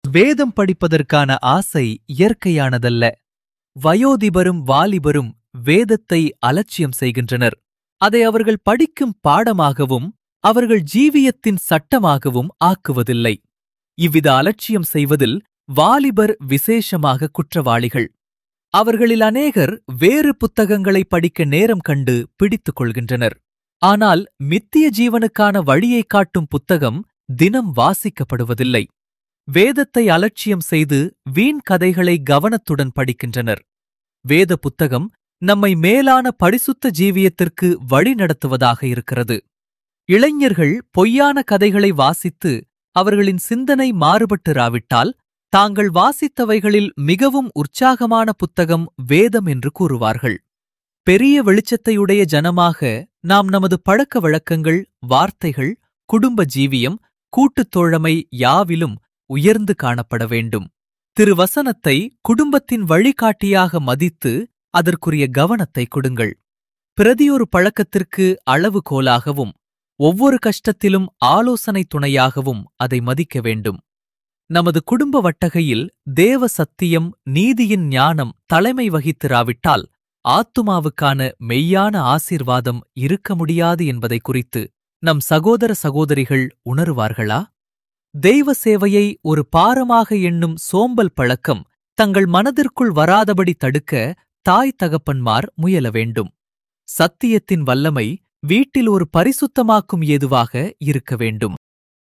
வேதம் படிப்பதற்கான ஆசை இயற்கையானதல்ல வயோதிபரும் வாலிபரும் வேதத்தை அலட்சியம் செய்கின்றனர் அதை அவர்கள் படிக்கும் பாடமாகவும் அவர்கள் ஜீவியத்தின் சட்டமாகவும் ஆக்குவதில்லை இவ்வித அலட்சியம் செய்வதில் வாலிபர் விசேஷமாக குற்றவாளிகள் அவர்களில் அநேகர் வேறு புத்தகங்களை படிக்க நேரம் கண்டு பிடித்துக் கொள்கின்றனர் ஆனால் மித்திய ஜீவனுக்கான வழியைக் காட்டும் புத்தகம் தினம் வாசிக்கப்படுவதில்லை வேதத்தை அலட்சியம் செய்து வீண் கதைகளை கவனத்துடன் படிக்கின்றனர் வேத புத்தகம் நம்மை மேலான பரிசுத்த ஜீவியத்திற்கு வழிநடத்துவதாக இருக்கிறது இளைஞர்கள் பொய்யான கதைகளை வாசித்து அவர்களின் சிந்தனை மாறுபட்டுராவிட்டால் தாங்கள் வாசித்தவைகளில் மிகவும் உற்சாகமான புத்தகம் வேதம் என்று கூறுவார்கள் பெரிய வெளிச்சத்தையுடைய ஜனமாக நாம் நமது பழக்க வழக்கங்கள் வார்த்தைகள் குடும்ப ஜீவியம் கூட்டுத் தோழமை யாவிலும் உயர்ந்து காணப்பட வேண்டும் திருவசனத்தை குடும்பத்தின் வழிகாட்டியாக மதித்து அதற்குரிய கவனத்தை கொடுங்கள் பிரதியொரு பழக்கத்திற்கு அளவுகோலாகவும் ஒவ்வொரு கஷ்டத்திலும் ஆலோசனை துணையாகவும் அதை மதிக்க வேண்டும் நமது குடும்ப வட்டகையில் தேவ சத்தியம் நீதியின் ஞானம் தலைமை வகித்திராவிட்டால் ஆத்துமாவுக்கான மெய்யான ஆசீர்வாதம் இருக்க முடியாது என்பதை குறித்து நம் சகோதர சகோதரிகள் உணருவார்களா தெய்வ சேவையை ஒரு பாரமாக எண்ணும் சோம்பல் பழக்கம் தங்கள் மனதிற்குள் வராதபடி தடுக்க தாய் தகப்பன்மார் முயல வேண்டும் சத்தியத்தின் வல்லமை வீட்டில் ஒரு பரிசுத்தமாக்கும் ஏதுவாக இருக்க வேண்டும்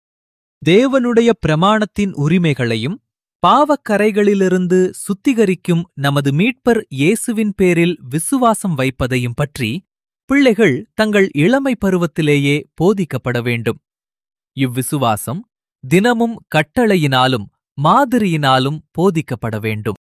தேவனுடைய பிரமாணத்தின் உரிமைகளையும் பாவக்கரைகளிலிருந்து சுத்திகரிக்கும் நமது மீட்பர் இயேசுவின் பேரில் விசுவாசம் வைப்பதையும் பற்றி பிள்ளைகள் தங்கள் இளமை பருவத்திலேயே போதிக்கப்பட வேண்டும் இவ்விசுவாசம் தினமும் கட்டளையினாலும் மாதிரியினாலும் போதிக்கப்பட வேண்டும்